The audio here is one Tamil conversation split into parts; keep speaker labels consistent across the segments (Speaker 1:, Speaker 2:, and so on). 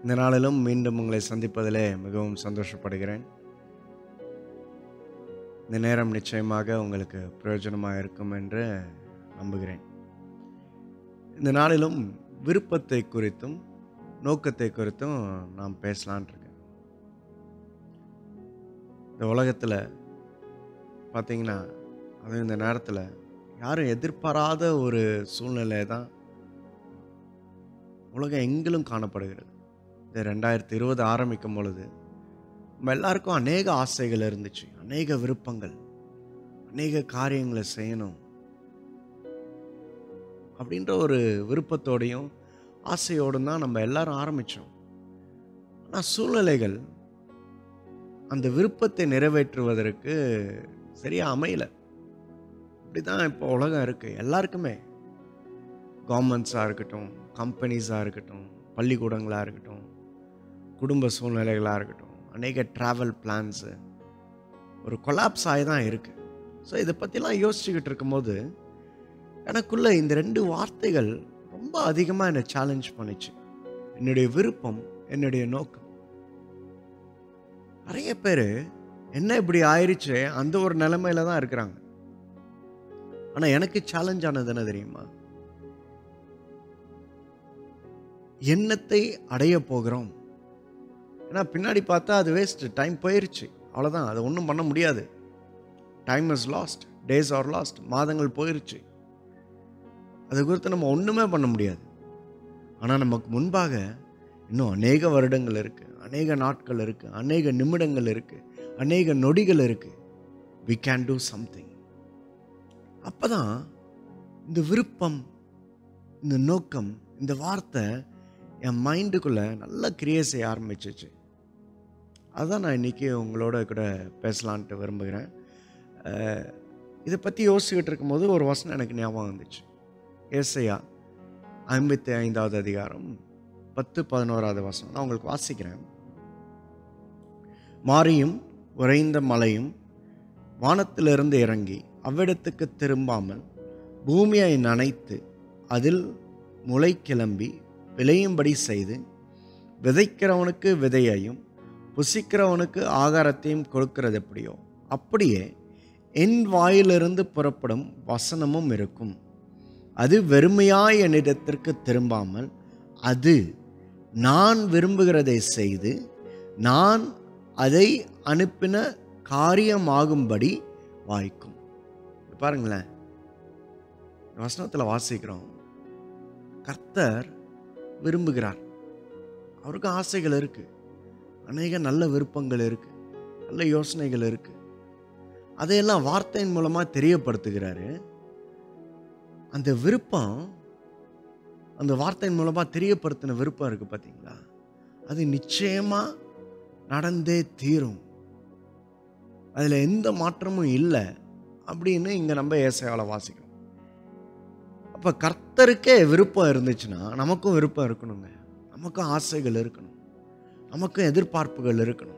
Speaker 1: இந்த நாளிலும் மீண்டும் உங்களை சந்திப்பதிலே மிகவும் சந்தோஷப்படுகிறேன் இந்த நேரம் நிச்சயமாக உங்களுக்கு பிரயோஜனமாக இருக்கும் என்று நம்புகிறேன் இந்த நாளிலும் விருப்பத்தை குறித்தும் நோக்கத்தை குறித்தும் நாம் பேசலான் இருக்கேன் இந்த உலகத்தில் பார்த்தீங்கன்னா அதுவும் இந்த நேரத்தில் யாரும் எதிர்பாராத ஒரு சூழ்நிலை தான் உலகம் எங்கிலும் காணப்படுகிறது இந்த ரெண்டாயிரத்தி இருபது ஆரம்பிக்கும் பொழுது நம்ம எல்லாருக்கும் அநேக ஆசைகள் இருந்துச்சு அநேக விருப்பங்கள் அநேக காரியங்களை செய்யணும் அப்படின்ற ஒரு விருப்பத்தோடையும் ஆசையோடும் தான் நம்ம எல்லாரும் ஆரம்பித்தோம் ஆனால் சூழ்நிலைகள் அந்த விருப்பத்தை நிறைவேற்றுவதற்கு சரியாக அமையல இப்படி தான் இப்போ உலகம் இருக்குது எல்லாருக்குமே கவர்மெண்ட்ஸாக இருக்கட்டும் கம்பெனிஸாக இருக்கட்டும் பள்ளிக்கூடங்களாக இருக்கட்டும் குடும்ப சூழ்நிலைகளாக இருக்கட்டும் அநேக ட்ராவல் பிளான்ஸு ஒரு கொலாப்ஸ் ஆகி தான் இருக்குது ஸோ இதை பற்றிலாம் யோசிச்சுக்கிட்டு இருக்கும்போது எனக்குள்ள இந்த ரெண்டு வார்த்தைகள் ரொம்ப அதிகமாக என்னை சேலஞ்ச் பண்ணிச்சு என்னுடைய விருப்பம் என்னுடைய நோக்கம் நிறைய பேர் என்ன இப்படி ஆயிடுச்சு அந்த ஒரு நிலைமையில தான் இருக்கிறாங்க ஆனால் எனக்கு சேலஞ்ச் ஆனது என்ன தெரியுமா எண்ணத்தை அடைய போகிறோம் ஏன்னா பின்னாடி பார்த்தா அது வேஸ்ட் டைம் போயிருச்சு அவ்வளோதான் அதை ஒன்றும் பண்ண முடியாது time is lost days are lost மாதங்கள் போயிருச்சு அது குறித்து நம்ம ஒன்றுமே பண்ண முடியாது ஆனால் நமக்கு முன்பாக இன்னும் அநேக வருடங்கள் இருக்குது அநேக நாட்கள் இருக்குது அநேக நிமிடங்கள் இருக்குது அநேக நொடிகள் இருக்குது வி கேன் டூ சம்திங் அப்போ தான் இந்த விருப்பம் இந்த நோக்கம் இந்த வார்த்தை என் மைண்டுக்குள்ளே நல்லா கிரியேட் செய்ய ஆரம்பிச்சிச்சு அதுதான் நான் இன்றைக்கி உங்களோட கூட பேசலான்ட்டு விரும்புகிறேன் அஹ், இதை பற்றி யோசிச்சுக்கிட்டு இருக்கும்போது ஒரு வசனம் எனக்கு ஞாபகம் வந்துச்சு ஏசையா ஐம்பத்தி ஐந்தாவது அதிகாரம் பத்து பதினோராவது வசனம் நான் உங்களுக்கு வாசிக்கிறேன் மாரியும் உறைந்த மலையும் வானத்திலிருந்து இறங்கி அவ்விடத்துக்கு திரும்பாமல் பூமியை நனைத்து அதில் முளை கிளம்பி விளையும்படி செய்து விதைக்கிறவனுக்கு விதையையும் புசிக்கிறவனுக்கு ஆகாரத்தையும் கொடுக்கிறது எப்படியோ அப்படியே என் வாயிலிருந்து புறப்படும் வசனமும் இருக்கும் அது வெறுமையாய் என்னிடத்திற்கு திரும்பாமல் அது நான் விரும்புகிறதை செய்து நான் அதை அனுப்பின காரியமாகும்படி வாய்க்கும் பாருங்களேன் இந்த வசனத்தில் வாசிக்கிறோம் கர்த்தர் விரும்புகிறார் அவருக்கு ஆசைகள் இருக்கு அநேக நல்ல விருப்பங்கள் இருக்கு நல்ல யோசனைகள் இருக்கு அதையெல்லாம் வார்த்தையின் மூலமா தெரியப்படுத்துகிறாரு அந்த விருப்பம் அந்த வார்த்தையின் மூலமா தெரியப்படுத்தின விருப்பம் இருக்கு பார்த்தீங்களா அது நிச்சயமா நடந்தே தீரும் அதில் எந்த மாற்றமும் இல்லை அப்படின்னு இங்கே நம்ம ஏசையால் வாசிக்கிறோம் அப்போ கர்த்தருக்கே விருப்பம் இருந்துச்சுன்னா நமக்கும் விருப்பம் இருக்கணுங்க நமக்கும் ஆசைகள் இருக்கணும் நமக்கும் எதிர்பார்ப்புகள் இருக்கணும்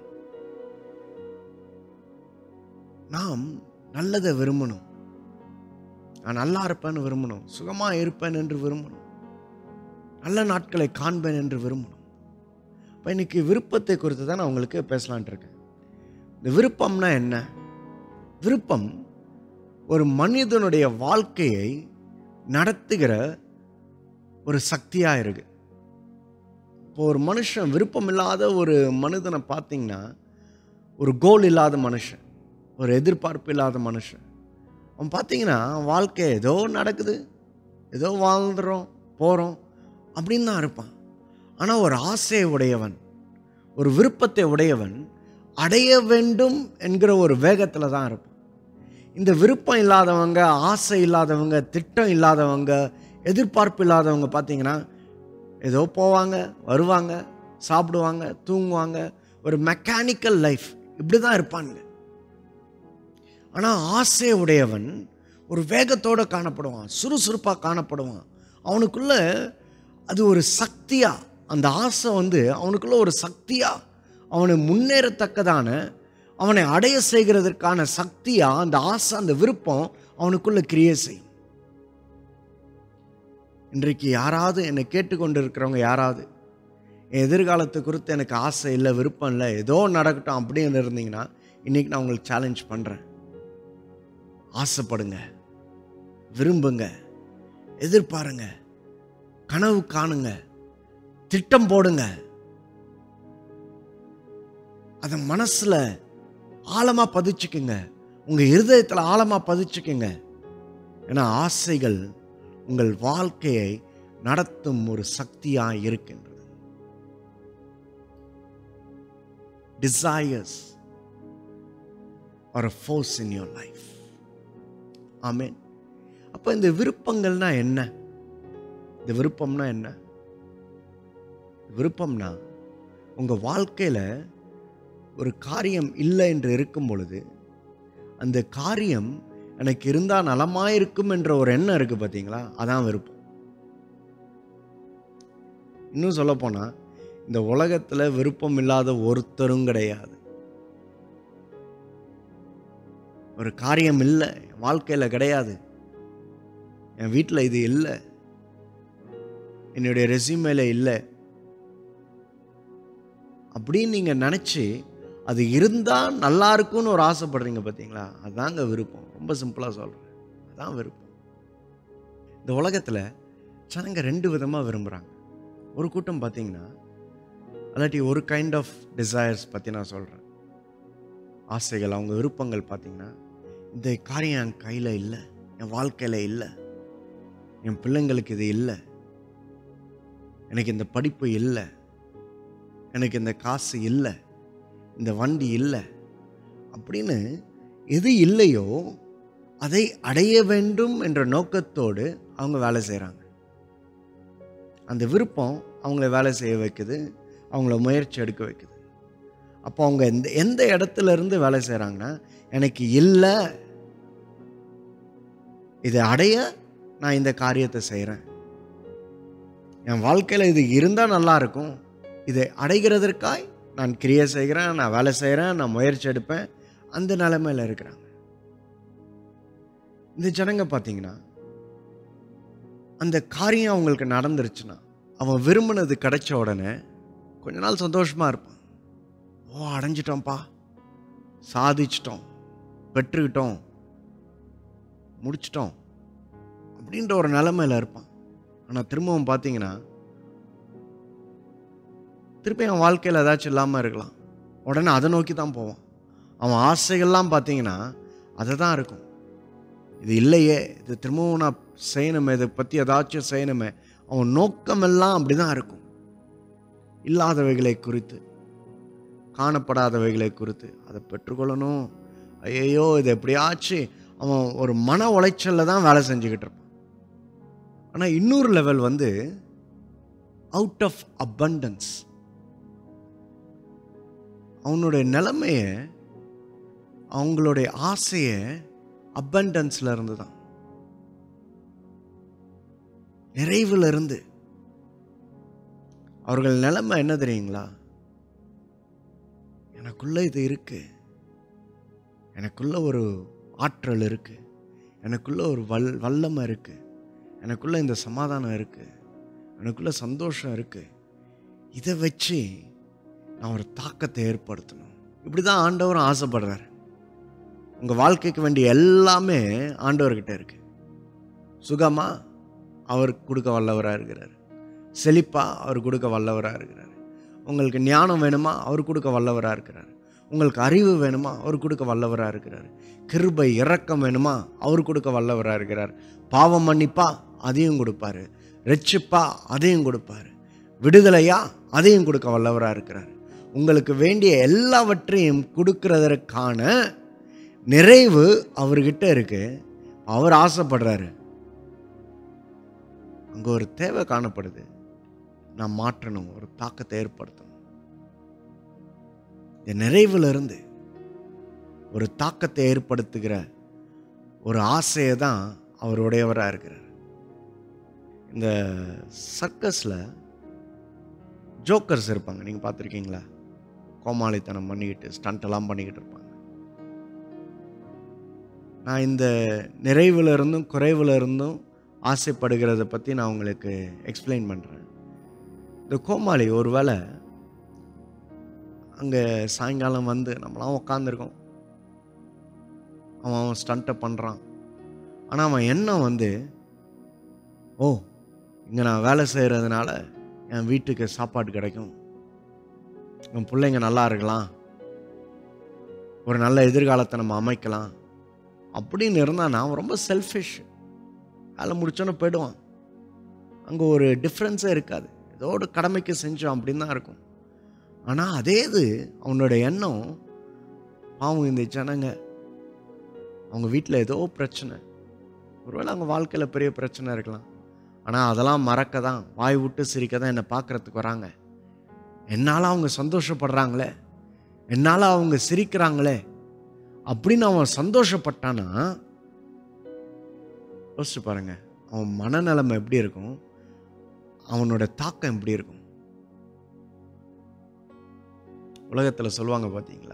Speaker 1: நாம் நல்லதை விரும்பணும் நான் நல்லா இருப்பேன்னு விரும்பணும் சுகமாக இருப்பேன் என்று விரும்பணும் நல்ல நாட்களை காண்பேன் என்று விரும்பணும் இப்போ இன்னைக்கு விருப்பத்தை குறித்து தான் நான் உங்களுக்கு பேசலான்ட்டு இருக்கேன் இந்த விருப்பம்னா என்ன விருப்பம் ஒரு மனிதனுடைய வாழ்க்கையை நடத்துகிற ஒரு சக்தியாக இருக்கு இப்போ ஒரு மனுஷன் விருப்பம் இல்லாத ஒரு மனிதனை பார்த்தீங்கன்னா ஒரு கோல் இல்லாத மனுஷன் ஒரு எதிர்பார்ப்பு இல்லாத மனுஷன் அவன் பார்த்தீங்கன்னா வாழ்க்கை ஏதோ நடக்குது ஏதோ வாழ்ந்துறோம் போகிறோம் அப்படின்னு தான் இருப்பான் ஆனால் ஒரு ஆசையை உடையவன் ஒரு விருப்பத்தை உடையவன் அடைய வேண்டும் என்கிற ஒரு வேகத்தில் தான் இருப்பான் இந்த விருப்பம் இல்லாதவங்க ஆசை இல்லாதவங்க திட்டம் இல்லாதவங்க எதிர்பார்ப்பு இல்லாதவங்க பார்த்தீங்கன்னா ஏதோ போவாங்க வருவாங்க சாப்பிடுவாங்க தூங்குவாங்க ஒரு மெக்கானிக்கல் லைஃப் இப்படி தான் இருப்பானுங்க ஆனால் ஆசை உடையவன் ஒரு வேகத்தோடு காணப்படுவான் சுறுசுறுப்பாக காணப்படுவான் அவனுக்குள்ள அது ஒரு சக்தியா அந்த ஆசை வந்து அவனுக்குள்ள ஒரு சக்தியா அவனை முன்னேறத்தக்கதான அவனை அடைய செய்கிறதற்கான சக்தியா அந்த ஆசை அந்த விருப்பம் அவனுக்குள்ள கிரியே செய்யும் இன்றைக்கு யாராவது என்னை கேட்டுக்கொண்டு இருக்கிறவங்க யாராவது என் எதிர்காலத்தை குறித்து எனக்கு ஆசை இல்லை விருப்பம் இல்லை ஏதோ நடக்கட்டும் அப்படின்னு இருந்தீங்கன்னா இன்னைக்கு நான் உங்களுக்கு சேலஞ்ச் பண்ணுறேன் ஆசைப்படுங்க விரும்புங்க எதிர்பாருங்க கனவு காணுங்க திட்டம் போடுங்க அதை மனசுல ஆழமா பதிச்சுக்குங்க உங்க இருதயத்துல ஆழமா பதிச்சுக்குங்க ஏன்னா ஆசைகள் உங்கள் வாழ்க்கையை நடத்தும் ஒரு சக்தியாய் இருக்கின்றது desires are a force in your life ஆமென் அப்போ இந்த விருப்பங்கள்னா என்ன இந்த விருப்பம்னா என்ன விருப்பம்னா உங்க வாழ்க்கையில ஒரு காரியம் இல்லை என்று இருக்கும் பொழுது அந்த காரியம் எனக்கு இருந்தால் நலமாயிருக்கும் என்ற ஒரு எண்ணம் இருக்கு பார்த்தீங்களா அதான் விருப்பம் இன்னும் சொல்ல இந்த உலகத்துல விருப்பம் இல்லாத ஒருத்தரும் கிடையாது ஒரு காரியம் இல்லை என் வாழ்க்கையில கிடையாது என் வீட்டில் இது இல்லை என்னுடைய ரெசியூமேல இல்லை அப்படின்னு நீங்க நினைச்சு அது இருந்தா நல்லா இருக்கும்னு ஒரு ஆசைப்படுறீங்க பார்த்தீங்களா அதாங்க விருப்பம் ரொம்ப சிம்பிளா சொல்றேன் அதான் விருப்பம் இந்த உலகத்துல ஜனங்க ரெண்டு விதமா விரும்புறாங்க ஒரு கூட்டம் பார்த்தீங்கன்னா அல்லாட்டி ஒரு கைண்ட் ஆஃப் டிசைர்ஸ் பற்றி நான் சொல்கிறேன் ஆசைகள் அவங்க விருப்பங்கள் பார்த்தீங்கன்னா இந்த காரியம் என் கையில் இல்லை என் வாழ்க்கையில் இல்லை என் பிள்ளைங்களுக்கு இது இல்லை எனக்கு இந்த படிப்பு இல்லை எனக்கு இந்த காசு இல்லை இந்த வண்டி இல்லை அப்படின்னு எது இல்லையோ அதை அடைய வேண்டும் என்ற நோக்கத்தோடு அவங்க வேலை செய்கிறாங்க அந்த விருப்பம் அவங்கள வேலை செய்ய வைக்குது அவங்கள முயற்சி எடுக்க வைக்குது அப்போ அவங்க எந்த எந்த இடத்துல இருந்து வேலை செய்கிறாங்கன்னா எனக்கு இல்லை இதை அடைய நான் இந்த காரியத்தை செய்கிறேன் என் வாழ்க்கையில் இது இருந்தால் நல்லா இருக்கும் இதை அடைகிறதற்காய் நான் கிரியை செய்கிறேன் நான் வேலை செய்கிறேன் நான் முயற்சி எடுப்பேன் அந்த நிலைமையில் இருக்கிறாங்க இந்த ஜனங்க பார்த்தீங்கன்னா அந்த காரியம் அவங்களுக்கு நடந்துருச்சுன்னா அவன் விரும்பினது கிடைச்ச உடனே கொஞ்ச நாள் சந்தோஷமா இருப்பான் ஓ அடைஞ்சிட்டோம்ப்பா சாதிச்சிட்டோம் பெற்றுக்கிட்டோம் முடிச்சிட்டோம் அப்படின்ற ஒரு நிலைமையில இருப்பான் ஆனால் திரும்பவும் பார்த்தீங்கன்னா திருப்பி அவன் வாழ்க்கையில் ஏதாச்சும் இல்லாமல் இருக்கலாம் உடனே அதை நோக்கி தான் போவான் அவன் ஆசைகள்லாம் பார்த்தீங்கன்னா அதை தான் இருக்கும் இது இல்லையே இது திரும்பவும் நான் செய்யணுமே இதை பற்றி ஏதாச்சும் செய்யணுமே அவன் நோக்கமெல்லாம் அப்படி தான் இருக்கும் இல்லாதவைகளை குறித்து காணப்படாதவைகளை குறித்து அதை பெற்றுக்கொள்ளணும் ஐயையோ இது எப்படியாச்சு அவன் ஒரு மன உளைச்சலில் தான் வேலை செஞ்சுக்கிட்டு இருப்பான் ஆனால் இன்னொரு லெவல் வந்து அவுட் ஆஃப் abundance அவனுடைய நிலைமைய அவங்களுடைய ஆசையை abundanceல இருந்து தான் நிறைவுல இருந்து அவர்கள் நிலைமை என்ன தெரியுங்களா எனக்குள்ள இது இருக்கு எனக்குள்ள ஒரு ஆற்றல் இருக்கு எனக்குள்ள ஒரு வல் வல்லமை இருக்கு எனக்குள்ள இந்த சமாதானம் இருக்கு எனக்குள்ள சந்தோஷம் இருக்கு இதை வச்சு நான் ஒரு தாக்கத்தை ஏற்படுத்தணும் இப்படி தான் ஆண்டவரும் ஆசைப்படுறாரு உங்கள் வாழ்க்கைக்கு வேண்டிய எல்லாமே ஆண்டவர்கிட்ட இருக்கு சுகமா அவர் கொடுக்க வல்லவராக இருக்கிறார் செழிப்பா அவர் கொடுக்க வல்லவராக இருக்கிறார் உங்களுக்கு ஞானம் வேணுமா அவர் கொடுக்க வல்லவராக இருக்கிறார் உங்களுக்கு அறிவு வேணுமா அவர் கொடுக்க வல்லவராக இருக்கிறார் கிருபை இரக்கம் வேணுமா அவர் கொடுக்க வல்லவராக இருக்கிறார் பாவம் மன்னிப்பா அதையும் கொடுப்பாரு ரட்சிப்பா அதையும் கொடுப்பாரு விடுதலையா அதையும் கொடுக்க வல்லவராக இருக்கிறார் உங்களுக்கு வேண்டிய எல்லாவற்றையும் கொடுக்கறதற்கான நிறைவு அவர்கிட்ட இருக்கு அவர் ஆசைப்படுறாரு அங்க ஒரு தேவை காணப்படுது நான் மாற்றணும் ஒரு தாக்கத்தை ஏற்படுத்தணும் இந்த நிறைவுல இருந்து ஒரு தாக்கத்தை ஏற்படுத்துகிற ஒரு ஆசையை தான் அவர் உடையவராக இருக்கிறார் இந்த சர்க்கஸில் ஜோக்கர்ஸ் இருப்பாங்க நீங்கள் பார்த்துருக்கீங்களா கோமாளித்தனம் பண்ணிக்கிட்டு ஸ்டண்ட் எல்லாம் பண்ணிக்கிட்டு இருப்பாங்க நான் இந்த நிறைவுல இருந்தும் குறைவுல இருந்தும் ஆசைப்படுகிறத பற்றி நான் உங்களுக்கு எக்ஸ்பிளைன் பண்ணுறேன் இந்த கோமாளி ஒருவேளை அங்கே சாயங்காலம் வந்து நம்மளாம் உட்காந்துருக்கோம் அவன் அவன் ஸ்டண்ட்டை பண்ணுறான் ஆனால் அவன் எண்ணம் வந்து ஓ இங்கே நான் வேலை செய்கிறதுனால என் வீட்டுக்கு சாப்பாடு கிடைக்கும் என் பிள்ளைங்க நல்லா இருக்கலாம் ஒரு நல்ல எதிர்காலத்தை நம்ம அமைக்கலாம் அப்படின்னு இருந்தால் நான் ரொம்ப செல்ஃபிஷ் வேலை முடிச்சோன்னு போயிடுவான் அங்கே ஒரு டிஃப்ரென்ஸே இருக்காது ஏதோ ஒரு கடமைக்கு செஞ்சோம் அப்படின்னு தான் இருக்கும் ஆனால் அதே இது அவனோட எண்ணம் பாவம் இந்த ஜனங்க அவங்க வீட்டில் ஏதோ பிரச்சனை ஒருவேளை அவங்க வாழ்க்கையில் பெரிய பிரச்சனை இருக்கலாம் ஆனால் அதெல்லாம் மறக்க தான் வாய் விட்டு சிரிக்க தான் என்னை பார்க்குறதுக்கு வராங்க என்னால் அவங்க சந்தோஷப்படுறாங்களே என்னால் அவங்க சிரிக்கிறாங்களே அப்படின்னு அவன் சந்தோஷப்பட்டானா யோசிச்சு பாருங்க அவன் மனநிலைமை எப்படி இருக்கும் அவனோட தாக்கம் எப்படி இருக்கும் உலகத்தில் சொல்லுவாங்க பார்த்தீங்களா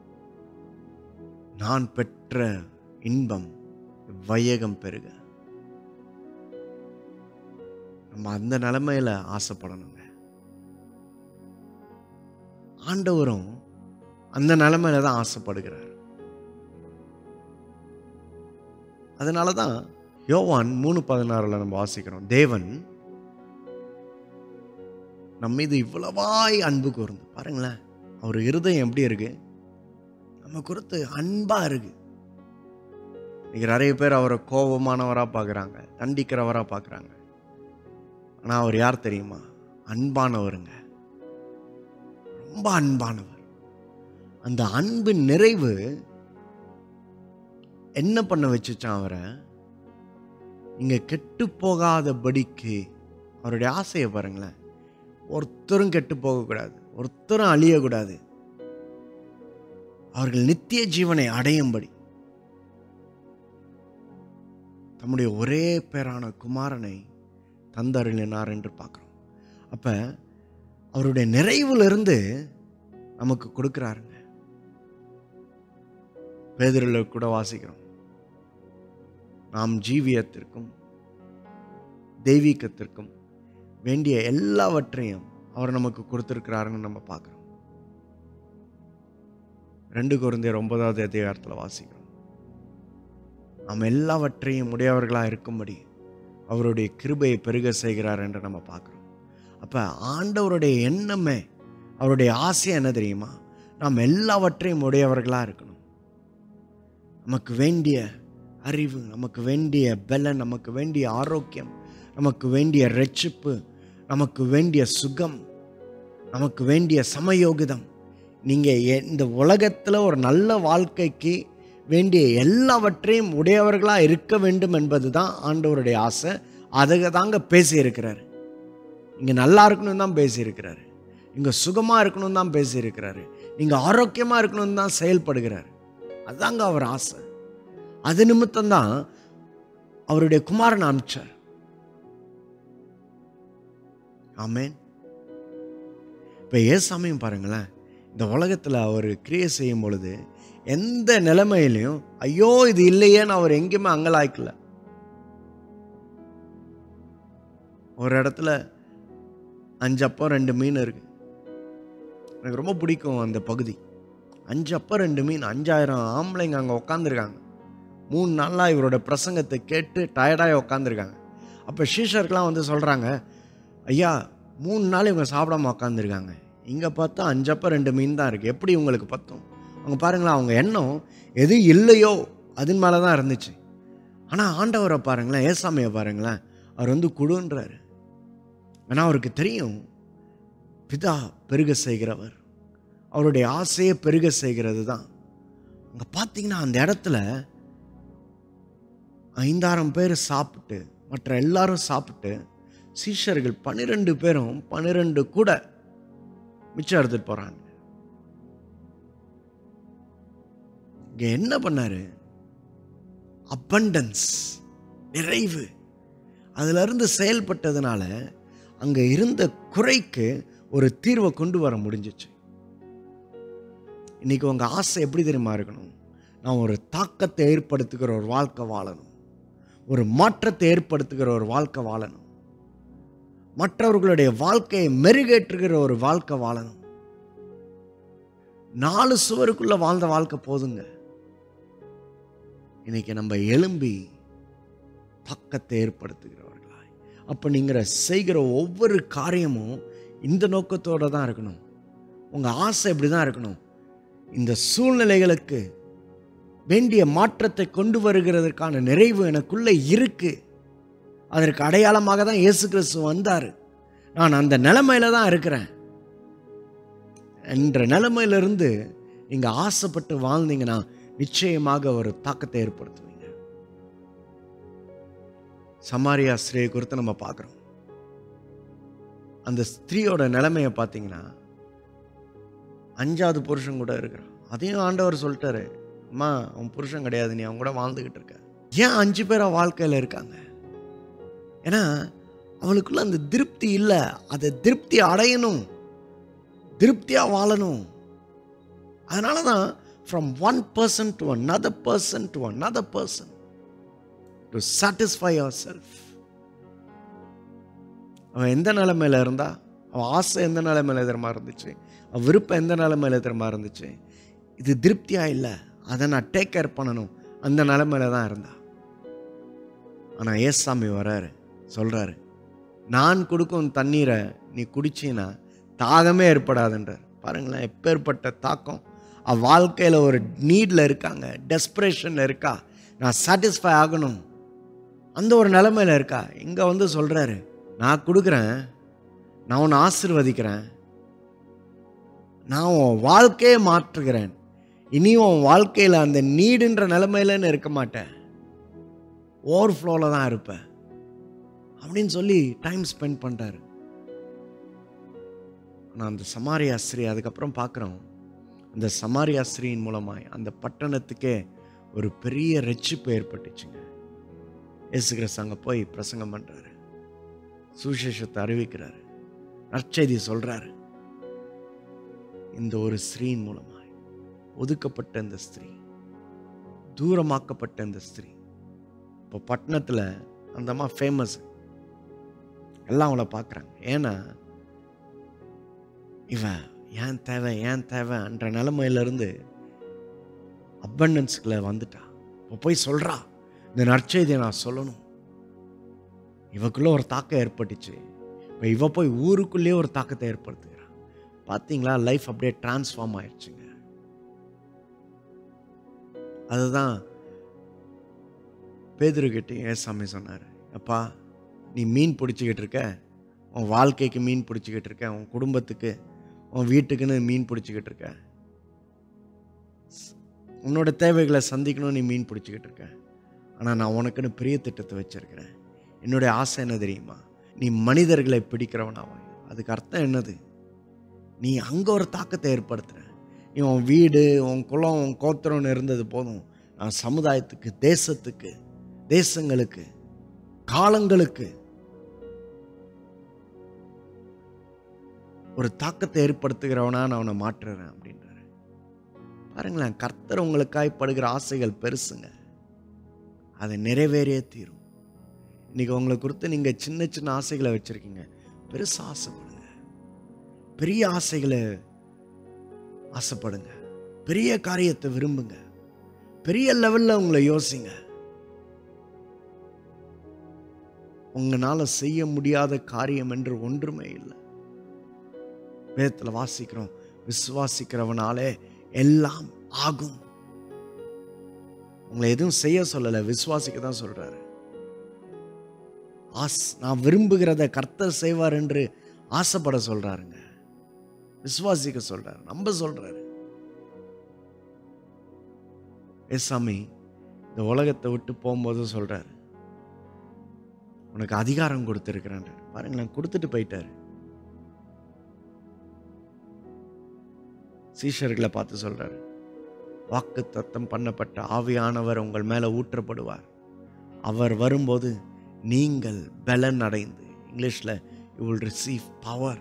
Speaker 1: நான் பெற்ற இன்பம் வையகம் பெருக நம்ம அந்த நிலைமையில ஆசைப்படணுங்க ஆண்டவரும் அந்த நிலைமையில தான் ஆசைப்படுகிறார் அதனால தான் யோவான் மூணு பதினாறுல நம்ம வாசிக்கிறோம் தேவன் நம்ம மீது இவ்வளவாய் அன்பு கூர்ந்து பாருங்களேன் அவர் இருதயம் எப்படி இருக்கு நம்ம குறித்து அன்பா இருக்கு இன்னைக்கு நிறைய பேர் அவரை கோபமானவரா பார்க்குறாங்க தண்டிக்கிறவரா பார்க்குறாங்க ஆனால் அவர் யார் தெரியுமா அன்பானவருங்க ரொம்ப அன்பானவர் அந்த அன்பின் நிறைவு என்ன பண்ண வச்சுச்சான் அவரை இங்க கெட்டு போகாதபடிக்கு அவருடைய ஆசையை பாருங்களேன் ஒருத்தரும் கெட்டு போகக்கூடாது ஒருத்தரும் அழியக்கூடாது அவர்கள் நித்திய ஜீவனை அடையும்படி தம்முடைய ஒரே பேரான குமாரனை தந்தருளினார் என்று பார்க்குறோம் அப்ப அவருடைய நிறைவிலிருந்து நமக்கு கொடுக்குறாருங்க பேதரில் கூட வாசிக்கிறோம் நாம் ஜீவியத்திற்கும் தெய்வீகத்திற்கும் வேண்டிய எல்லாவற்றையும் அவர் நமக்கு கொடுத்திருக்கிறாருன்னு நம்ம பார்க்குறோம் ரெண்டு குழந்தையர் ஒன்பதாவது அதிகாரத்தில் வாசிக்கிறோம் நாம் எல்லாவற்றையும் உடையவர்களாக இருக்கும்படி அவருடைய கிருபையை பெருக செய்கிறார் என்று நம்ம பார்க்குறோம் அப்போ ஆண்டவருடைய எண்ணமே அவருடைய ஆசை என்ன தெரியுமா நாம் எல்லாவற்றையும் உடையவர்களாக இருக்கணும் நமக்கு வேண்டிய அறிவு நமக்கு வேண்டிய பலன் நமக்கு வேண்டிய ஆரோக்கியம் நமக்கு வேண்டிய ரட்சிப்பு நமக்கு வேண்டிய சுகம் நமக்கு வேண்டிய சமயோகிதம் நீங்கள் இந்த உலகத்தில் ஒரு நல்ல வாழ்க்கைக்கு வேண்டிய எல்லாவற்றையும் உடையவர்களாக இருக்க வேண்டும் என்பது தான் ஆண்டவருடைய ஆசை அதை தாங்க பேசியிருக்கிறாரு இங்கே நல்லா இருக்கணும்னு தான் பேசியிருக்கிறாரு இங்கே சுகமாக இருக்கணும்னு தான் பேசியிருக்கிறாரு நீங்கள் ஆரோக்கியமாக இருக்கணும்னு தான் செயல்படுகிறார் அதுதாங்க அவர் ஆசை அது நிமித்தம்தான் அவருடைய குமாரன் அனுப்பிச்சார் ஆமேன் இப்போ ஏசாமியும் பாருங்களேன் இந்த உலகத்தில் அவர் கிரியை செய்யும் பொழுது எந்த நிலைமையிலையும் ஐயோ இது இல்லையேன்னு அவர் எங்கேயுமே அங்கலாய்க்கல ஒரு இடத்துல அஞ்சு அப்பம் ரெண்டு மீன் இருக்கு எனக்கு ரொம்ப பிடிக்கும் அந்த பகுதி அஞ்சு அப்பம் ரெண்டு மீன் அஞ்சாயிரம் ஆம்பளைங்க அங்கே உட்காந்துருக்காங்க மூணு நாளாக இவரோட பிரசங்கத்தை கேட்டு டயர்டாகி உட்காந்துருக்காங்க அப்போ ஷீஷருக்கெலாம் வந்து சொல்கிறாங்க ஐயா மூணு நாள் இவங்க சாப்பிடாம உட்காந்துருக்காங்க இங்கே பார்த்தா அஞ்சப்ப ரெண்டு மீன் தான் இருக்குது எப்படி உங்களுக்கு பத்தும் அவங்க பாருங்களேன் அவங்க எண்ணம் எது இல்லையோ அதன் மேலே தான் இருந்துச்சு ஆனால் ஆண்டவரை பாருங்களேன் ஏசாமியை பாருங்களேன் அவர் வந்து குடுன்றாரு ஆனால் அவருக்கு தெரியும் பிதா பெருக செய்கிறவர் அவருடைய ஆசையை பெருக செய்கிறது தான் அங்கே பார்த்தீங்கன்னா அந்த இடத்துல ஐந்தாயிரம் பேர் சாப்பிட்டு மற்ற எல்லாரும் சாப்பிட்டு சீஷர்கள் பன்னிரெண்டு பேரும் பன்னிரெண்டு கூட மிச்சம் எடுத்துட்டு போறாங்க இங்க என்ன பண்ணாரு abundance நிறைவு அதுல இருந்து செயல்பட்டதுனால அங்க இருந்த குறைக்கு ஒரு தீர்வை கொண்டு வர முடிஞ்சிச்சு இன்னைக்கு உங்க ஆசை எப்படி தெரியுமா இருக்கணும் நான் ஒரு தாக்கத்தை ஏற்படுத்துகிற ஒரு வாழ்க்கை வாழணும் ஒரு மாற்றத்தை ஏற்படுத்துகிற ஒரு வாழ்க்கை வாழணும் மற்றவர்களுடைய வாழ்க்கையை மெருகேற்றுகிற ஒரு வாழ்க்கை வாழணும் நாலு சுவருக்குள்ள வாழ்ந்த வாழ்க்கை போதுங்க இன்னைக்கு நம்ம எழும்பி பக்கத்தை ஏற்படுத்துகிறவர்களாய் அப்போ நீங்கள் செய்கிற ஒவ்வொரு காரியமும் இந்த நோக்கத்தோட தான் இருக்கணும் உங்கள் ஆசை இப்படி தான் இருக்கணும் இந்த சூழ்நிலைகளுக்கு வேண்டிய மாற்றத்தை கொண்டு வருகிறதற்கான நிறைவு எனக்குள்ளே இருக்கு அதற்கு அடையாளமாக தான் இயேசு கிறிஸ்து வந்தார் நான் அந்த நிலைமையில தான் இருக்கிறேன் என்ற நிலைமையிலிருந்து நீங்கள் ஆசைப்பட்டு வாழ்ந்தீங்கன்னா நிச்சயமாக ஒரு தாக்கத்தை ஏற்படுத்துவீங்க சமாரியா ஸ்திரீயை குறித்து நம்ம பார்க்குறோம் அந்த ஸ்திரீயோட நிலைமையை பார்த்தீங்கன்னா அஞ்சாவது புருஷன் கூட இருக்கிறான் அதையும் ஆண்டவர் சொல்லிட்டாரு அம்மா உன் புருஷன் கிடையாது நீ அவங்க கூட வாழ்ந்துக்கிட்டு இருக்க ஏன் அஞ்சு பேரா வாழ்க்கையில் இருக்காங்க ஏன்னா அவளுக்குள்ள அந்த திருப்தி இல்லை அதை திருப்தி அடையணும் திருப்தியாக வாழணும் அதனால தான் from one person to another person to another person to satisfy அவர் செல்ஃப் அவன் எந்த நிலைமையில இருந்தா அவன் ஆசை எந்த நிலைமையில எதிரமா இருந்துச்சு அவன் விருப்பம் எந்த நிலைமையில எதிரமா இருந்துச்சு இது திருப்தியா இல்லை அதை நான் டேக் கேர் பண்ணணும் அந்த நிலைமையில தான் இருந்தா ஆனால் ஏசாமி வராரு சொல்றாரு நான் கொடுக்கும் தண்ணீரை நீ குடிச்சின்னா தாகமே ஏற்படாதுன்றார் பாருங்களேன் எப்பேற்பட்ட தாக்கம் அவ வாழ்க்கையில் ஒரு நீடில் இருக்காங்க டெஸ்பிரேஷனில் இருக்கா நான் சாட்டிஸ்ஃபை ஆகணும் அந்த ஒரு நிலைமையில் இருக்கா இங்கே வந்து சொல்கிறாரு நான் கொடுக்குறேன் நான் உன்னை ஆசிர்வதிக்கிறேன் நான் உன் வாழ்க்கையை மாற்றுகிறேன் இனி உன் வாழ்க்கையில் அந்த நீடுன்ற நிலைமையிலன்னு இருக்க மாட்டேன் ஓவர்ஃப்ளோவில் தான் இருப்பேன் அப்படின்னு சொல்லி டைம் ஸ்பெண்ட் பண்ணுறாரு ஆனால் அந்த சமாரியா ஸ்ரீ அதுக்கப்புறம் பார்க்குறோம் அந்த சமாரியா ஸ்ரீயின் மூலமாய் அந்த பட்டணத்துக்கே ஒரு பெரிய ரட்சிப்பு ஏற்பட்டுச்சுங்க இயேசு கிறிஸ்து அங்கே போய் பிரசங்கம் பண்ணுறாரு சுவிசேஷத்தை அறிவிக்கிறாரு நற்செய்தி சொல்கிறாரு இந்த ஒரு ஸ்திரீயின் மூலமாய் ஒதுக்கப்பட்ட இந்த ஸ்திரீ தூரமாக்கப்பட்ட இந்த ஸ்திரீ இப்போ பட்டணத்தில் அந்த அம்மா ஃபேமஸ் எல்லாம் அவளை பார்க்குறாங்க ஏன்னா இவன் ஏன் தேவை ஏன் தேவைன்ற நிலைமையிலேருந்து அபண்டன்ஸ்குள்ளே வந்துட்டா இப்போ போய் சொல்கிறா இந்த நற்செய்தியை நான் சொல்லணும் இவக்குள்ளே ஒரு தாக்கம் ஏற்பட்டுச்சு இப்போ இவ போய் ஊருக்குள்ளேயே ஒரு தாக்கத்தை ஏற்படுத்துகிறான் பார்த்தீங்களா லைஃப் அப்படியே டிரான்ஸ்ஃபார்ம் ஆயிடுச்சுங்க அதுதான் பேதுருக்கிட்ட ஏசாமி சொன்னார் அப்பா நீ மீன் பிடிச்சிக்கிட்டு இருக்க உன் வாழ்க்கைக்கு மீன் பிடிச்சிக்கிட்டு இருக்க உன் குடும்பத்துக்கு உன் வீட்டுக்குன்னு மீன் பிடிச்சிக்கிட்டு இருக்க உன்னோட தேவைகளை சந்திக்கணும் நீ மீன் பிடிச்சிக்கிட்டு இருக்க ஆனால் நான் உனக்குன்னு பெரிய திட்டத்தை வச்சிருக்கிறேன் என்னுடைய ஆசை என்ன தெரியுமா நீ மனிதர்களை பிடிக்கிறவனாவாய் அதுக்கு அர்த்தம் என்னது நீ அங்கே ஒரு தாக்கத்தை ஏற்படுத்துற நீ உன் வீடு உன் குலம் உன் கோத்திரம்னு இருந்தது போதும் நான் சமுதாயத்துக்கு தேசத்துக்கு தேசங்களுக்கு காலங்களுக்கு ஒரு தாக்கத்தை ஏற்படுத்துகிறவனா நான் அவனை மாற்றுறேன் அப்படின்றாரு பாருங்களேன் கர்த்தர் உங்களுக்காய் படுகிற ஆசைகள் பெருசுங்க அதை நிறைவேறியே தீரும் இன்னைக்கு உங்களை குறித்து நீங்கள் சின்ன சின்ன ஆசைகளை வச்சுருக்கீங்க பெருசாக ஆசைப்படுங்க பெரிய ஆசைகளை ஆசைப்படுங்க பெரிய காரியத்தை விரும்புங்க பெரிய லெவலில் உங்களை யோசிங்க உங்களால் செய்ய முடியாத காரியம் என்று ஒன்றுமே இல்லை வேதத்தில் வாசிக்கிறோம் விசுவாசிக்கிறவனாலே எல்லாம் ஆகும் உங்களை எதுவும் செய்ய சொல்லலை விசுவாசிக்க தான் சொல்றாரு ஆஸ் நான் விரும்புகிறத கர்த்தர் செய்வார் என்று ஆசைப்பட சொல்றாருங்க விசுவாசிக்க சொல்றாரு நம்ப சொல்றாரு ஏசாமி இந்த உலகத்தை விட்டு போகும்போது சொல்றாரு உனக்கு அதிகாரம் கொடுத்துருக்கிறேன் பாருங்களேன் கொடுத்துட்டு போயிட்டாரு சீஷர்களை பார்த்து சொல்றாரு வாக்கு தத்தம் பண்ணப்பட்ட ஆவியானவர் உங்கள் மேல ஊற்றப்படுவார் அவர் வரும்போது நீங்கள் பலன் அடைந்து இங்கிலீஷ்ல யூ வில் ரிசீவ் பவர்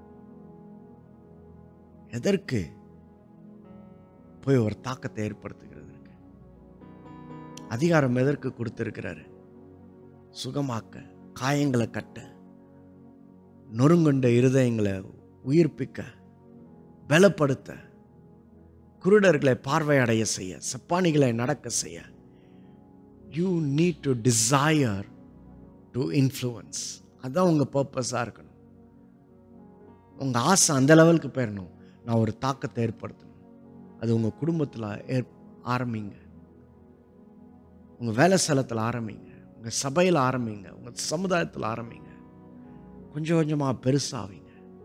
Speaker 1: எதற்கு போய் ஒரு தாக்கத்தை ஏற்படுத்துகிறதற்கு அதிகாரம் எதற்கு கொடுத்திருக்கிறாரு சுகமாக்க காயங்களை கட்ட நொறுங்குண்ட இருதயங்களை உயிர்ப்பிக்க பலப்படுத்த குருடர்களை பார்வையடைய செய்ய சப்பானிகளை நடக்க செய்ய you need to desire to influence அதுதான் உங்கள் பர்பஸாக இருக்கணும் உங்கள் ஆசை அந்த லெவலுக்கு போயிடணும் நான் ஒரு தாக்கத்தை ஏற்படுத்தணும் அது உங்கள் குடும்பத்தில் ஏற் ஆரம்பிங்க உங்கள் வேலை ஸ்தலத்தில் ஆரம்பிங்க உங்கள் சபையில் ஆரம்பிங்க உங்கள் சமுதாயத்தில் ஆரம்பிங்க கொஞ்சம் கொஞ்சமாக பெருசாவீங்க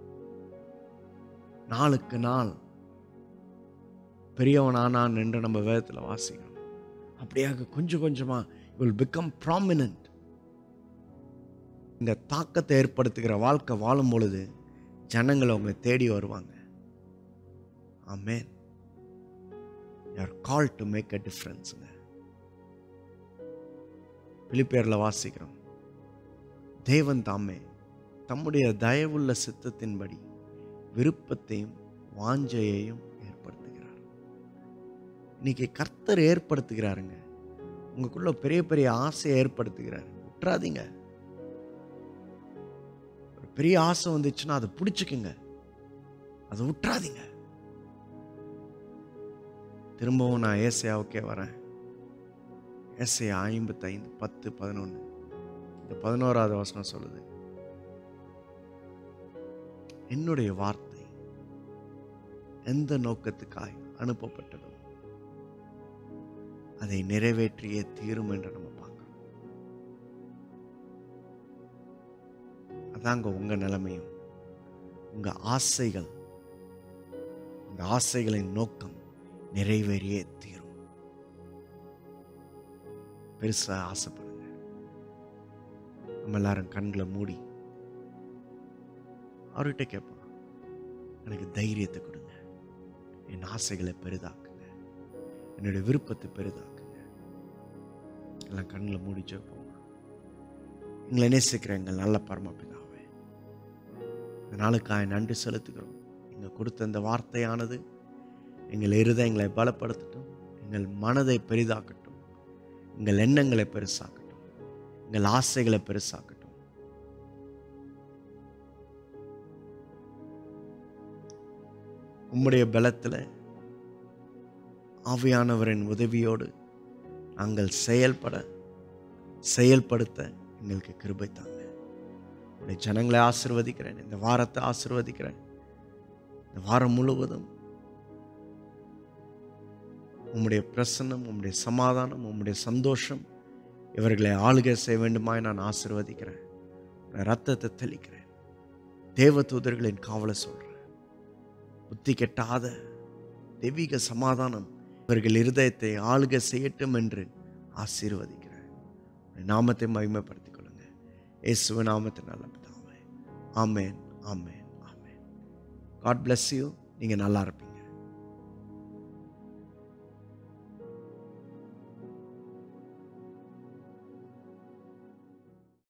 Speaker 1: நாளுக்கு நாள் பெரியவனானான் என்று நம்ம வேதத்தில் வாசிக்கணும் அப்படியாக கொஞ்சம் கொஞ்சமாக வில் பிகம் ப்ராமினன்ட் இந்த தாக்கத்தை ஏற்படுத்துகிற வாழ்க்கை வாழும் பொழுது ஜனங்கள் அவங்க தேடி வருவாங்க amen are call to make a டிஃப்ரென்ஸுங்க பிலிப்பேரில் வாசிக்கிறோம் தேவன் தாமே தம்முடைய தயவுள்ள சித்தத்தின்படி விருப்பத்தையும் வாஞ்சையையும் ஏற்படுத்துகிறார் இன்னைக்கு கர்த்தர் ஏற்படுத்துகிறாருங்க உங்களுக்குள்ள பெரிய பெரிய ஆசையை ஏற்படுத்துகிறார் விட்டுறாதீங்க ஒரு பெரிய ஆசை வந்துச்சுன்னா அதை பிடிச்சிக்குங்க அதை விட்டுறாதீங்க திரும்பவும் நான் ஏசையாவுக்கே வரேன் ஏசையா ஐம்பத்தைந்து பத்து பதினொன்று இந்த பதினோராவது வசனம் சொல்லுது என்னுடைய வார்த்தை எந்த நோக்கத்துக்காய் அனுப்பப்பட்டதோ அதை நிறைவேற்றியே தீரும் என்று நம்ம பார்க்கணும் அதாங்க உங்க நிலைமையும் உங்க ஆசைகள் உங்க ஆசைகளின் நோக்கம் நிறைவேறியே தீரும் பெருசா ஆசைப்படுங்க நம்ம எல்லாரும் கண்களை மூடி அவர்கிட்ட கேட்போம் எனக்கு தைரியத்தை கொடுங்க என் ஆசைகளை பெரிதாக்குங்க என்னுடைய விருப்பத்தை பெரிதாக்குங்க எல்லாம் கண்ணில் மூடி வைப்போம் எங்களை நேசிக்கிற எங்கள் நல்ல பரமபிதாவே இந்த நாளுக்காக நன்றி செலுத்துகிறோம் நீங்கள் கொடுத்த இந்த வார்த்தையானது எங்கள் இருதயங்களை பலப்படுத்தட்டும் எங்கள் மனதை பெரிதாக்கட்டும் எங்கள் எண்ணங்களை பெருசாக்கட்டும் எங்கள் ஆசைகளை பெருசாக்கட்டும் உம்முடைய பலத்தில் ஆவியானவரின் உதவியோடு நாங்கள் செயல்பட செயல்படுத்த எங்களுக்கு கிருபை தாங்க உடைய ஜனங்களை ஆசிர்வதிக்கிறேன் இந்த வாரத்தை ஆசிர்வதிக்கிறேன் இந்த வாரம் முழுவதும் உம்முடைய பிரசன்னம் உம்முடைய சமாதானம் உம்முடைய சந்தோஷம் இவர்களை ஆளுகை செய்ய வேண்டுமாய் நான் ஆசிர்வதிக்கிறேன் உடைய ரத்தத்தை தெளிக்கிறேன் தேவ தூதர்களின் காவலை சொல்கிறேன் புத்தி கெட்டாத தெய்வீக சமாதானம் இவர்கள் இருதயத்தை ஆளுகை செய்யட்டும் என்று ஆசீர்வதிக்கிறேன் உடைய நாமத்தை மகிமைப்படுத்திக் கொள்ளுங்க இயேசுவ நாமத்தை நல்ல பிதாவே ஆமேன் ஆமேன் ஆமேன் காட் bless யூ நீங்கள் நல்லா இருப்பீங்க